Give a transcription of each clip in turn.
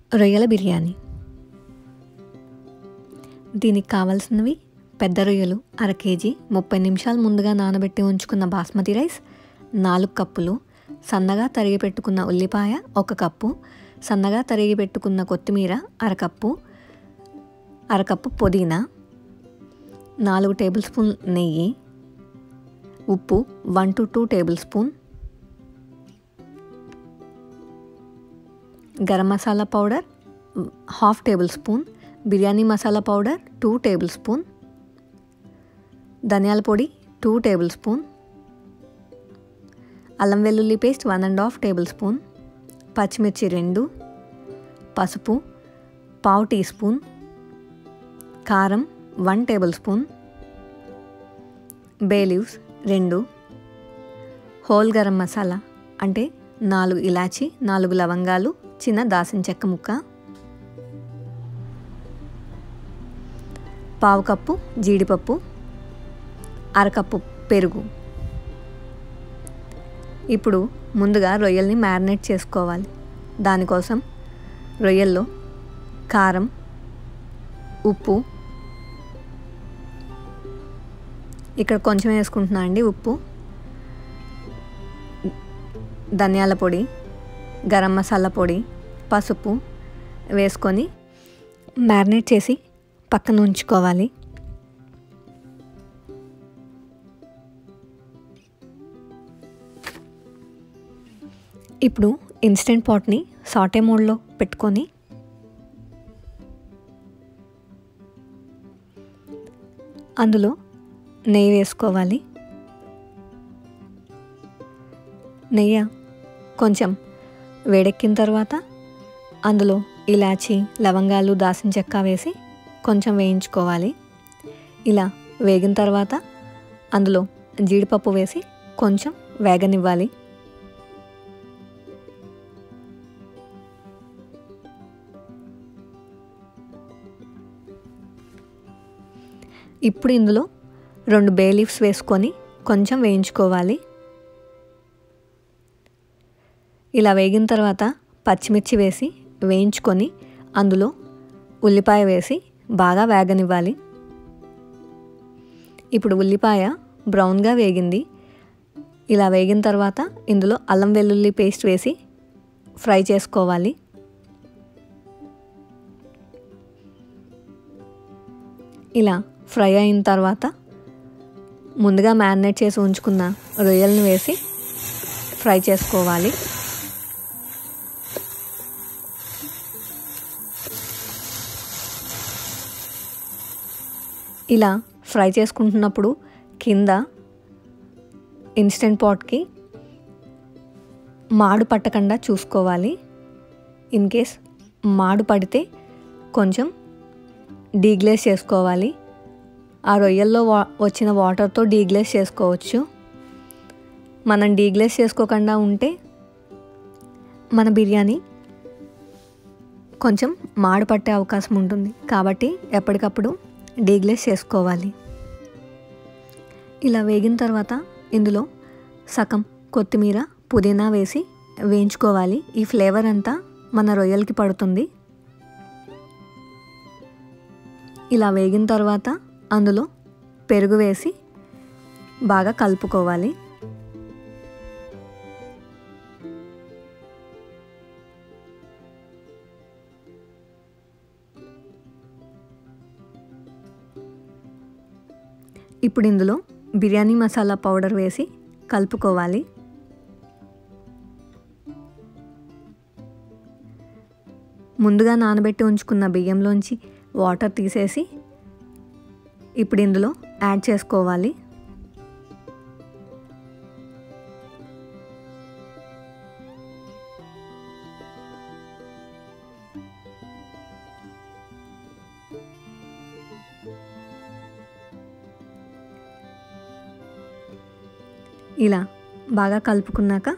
రొయ్యల బిర్యానీ దీనికి కావాల్సినవి పెద్ద రొయ్యలు అర కేజీ ముప్పై నిమిషాలు ముందుగా నానబెట్టి ఉంచుకున్న బాస్మతి రైస్ నాలుగు కప్పులు సన్నగా తరిగి పెట్టుకున్న ఉల్లిపాయ ఒక కప్పు సన్నగా తరిగి పెట్టుకున్న కొత్తిమీర అరకప్పు అరకప్పు పుదీనా నాలుగు టేబుల్ స్పూన్ నెయ్యి ఉప్పు one to two tablespoon garam masala powder half tablespoon biryani masala powder two tablespoon ధనియాల పొడి టూ టేబుల్ స్పూన్ అల్లం వెల్లుల్లి paste one and half tablespoon పచ్చిమిర్చి రెండు పసుపు పావు టీ స్పూన్ కారం one tablespoon bay leaves రెండు హోల్ గరం మసాలా అంటే నాలుగు ఇలాచి నాలుగు లవంగాలు చిన్న దాసిన చెక్క ముక్క పావు కప్పు జీడిపప్పు అరకప్పు పెరుగు ఇప్పుడు ముందుగా రొయ్యల్ని మ్యారినేట్ చేసుకోవాలి దానికోసం రొయ్యల్లో కారం ఉప్పు ఇక్కడ కొంచెం వేసుకుంటున్నా అండి ఉప్పు ధనియాల పొడి గరం మసాలా పొడి పసుపు వేసుకొని మ్యారినేట్ చేసి పక్కన ఉంచుకోవాలి ఇప్పుడు ఇన్స్టెంట్ పాట్ని సాటే మోడ్లో పెట్టుకొని అందులో నెయ్యి వేసుకోవాలి నెయ్యి కొంచెం వేడెక్కిన తర్వాత అందులో ఇలాచి లవంగాలు దాసిన చెక్క వేసి కొంచెం వేయించుకోవాలి ఇలా వేగిన తర్వాత అందులో జీడిపప్పు వేసి కొంచెం వేగనివ్వాలి ఇప్పుడు ఇందులో రెండు బే లీవ్స్ వేసుకొని కొంచెం వేయించుకోవాలి ఇలా వేగిన తర్వాత పచ్చిమిర్చి వేసి వేయించుకొని అందులో ఉల్లిపాయ వేసి బాగా వేగనివ్వాలి ఇప్పుడు ఉల్లిపాయ బ్రౌన్గా వేగింది ఇలా వేగిన తర్వాత ఇందులో అల్లం వెల్లుల్లి పేస్ట్ వేసి ఫ్రై చేసుకోవాలి ఇలా ఫ్రై అయిన తర్వాత ముందుగా మ్యారినేట్ చేసి ఉంచుకున్న రొయ్యలను వేసి ఫ్రై చేసుకోవాలి ఇలా ఫ్రై చేసుకుంటున్నప్పుడు కింద ఇన్స్టెంట్ పాట్కి మాడు పట్టకుండా చూసుకోవాలి ఇన్ కేస్ మాడు పడితే కొంచెం డీగ్లేస్ చేసుకోవాలి ఆ రొయ్యల్లో వా వచ్చిన వాటర్తో డీగ్లేస్ చేసుకోవచ్చు మనం డీగ్లేస్ చేసుకోకుండా ఉంటే మన బిర్యానీ కొంచెం మాడు పట్టే అవకాశం ఉంటుంది కాబట్టి ఎప్పటికప్పుడు డీగ్లేస్ చేసుకోవాలి ఇలా వేగిన తర్వాత ఇందులో సగం కొత్తిమీర పుదీనా వేసి వేయించుకోవాలి ఈ ఫ్లేవర్ అంతా మన రొయ్యలకి పడుతుంది ఇలా వేగిన తర్వాత అందులో పెరుగు వేసి బాగా కలుపుకోవాలి ఇప్పుడు ఇందులో బిర్యానీ మసాలా పౌడర్ వేసి కలుపుకోవాలి ముందుగా నానబెట్టి ఉంచుకున్న బియ్యంలోంచి వాటర్ తీసేసి ఇప్పుడు ఇందులో యాడ్ చేసుకోవాలి ఇలా బాగా కలుపుకున్నాక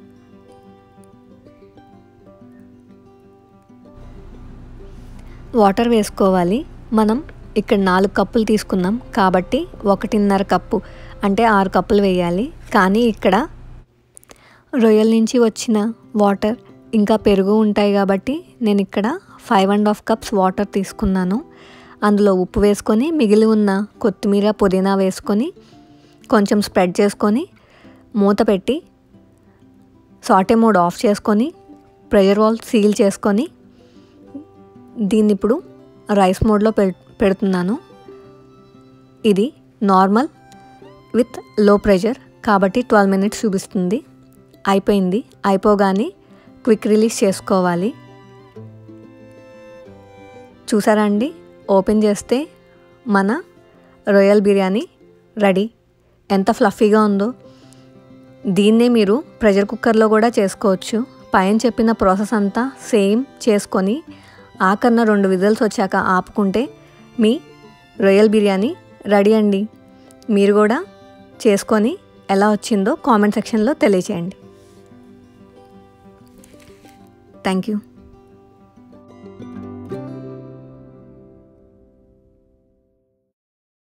వాటర్ వేసుకోవాలి మనం ఇక్కడ నాలుగు కప్పులు తీసుకున్నాం కాబట్టి ఒకటిన్నర కప్పు అంటే ఆరు కప్పులు వేయాలి కానీ ఇక్కడ రొయ్యల నుంచి వచ్చిన వాటర్ ఇంకా పెరుగు ఉంటాయి కాబట్టి నేను ఇక్కడ five and half cups water తీసుకున్నాను అందులో ఉప్పు వేసుకొని మిగిలి ఉన్న కొత్తిమీర పుదీనా వేసుకొని కొంచెం స్ప్రెడ్ చేసుకొని మూత పెట్టి సాటే మోడ్ ఆఫ్ చేసుకొని ప్రెషర్ వాల్ సీల్ చేసుకొని దీన్ని ఇప్పుడు రైస్ మోడ్లో పె పెడుతున్నాను ఇది నార్మల్ విత్ లో ప్రెషర్ కాబట్టి ట్వెల్వ్ మినిట్స్ చూపిస్తుంది అయిపోయింది అయిపోగానే క్విక్ రిలీజ్ చేసుకోవాలి చూసారా అండి ఓపెన్ చేస్తే మన రొయ్యల్ బిర్యానీ రెడీ ఎంత ఫ్లఫీగా ఉందో దీన్నే మీరు ప్రెషర్ కుక్కర్లో కూడా చేసుకోవచ్చు పైన చెప్పిన ప్రాసెస్ అంతా సేమ్ చేసుకొని ఆఖరిన రెండు విజిల్స్ వచ్చాక ఆపుకుంటే మీ రొయ్యల్ బిర్యానీ రెడీ అండి మీరు కూడా చేసుకొని ఎలా వచ్చిందో కామెంట్ సెక్షన్లో తెలియచేయండి థ్యాంక్ యూ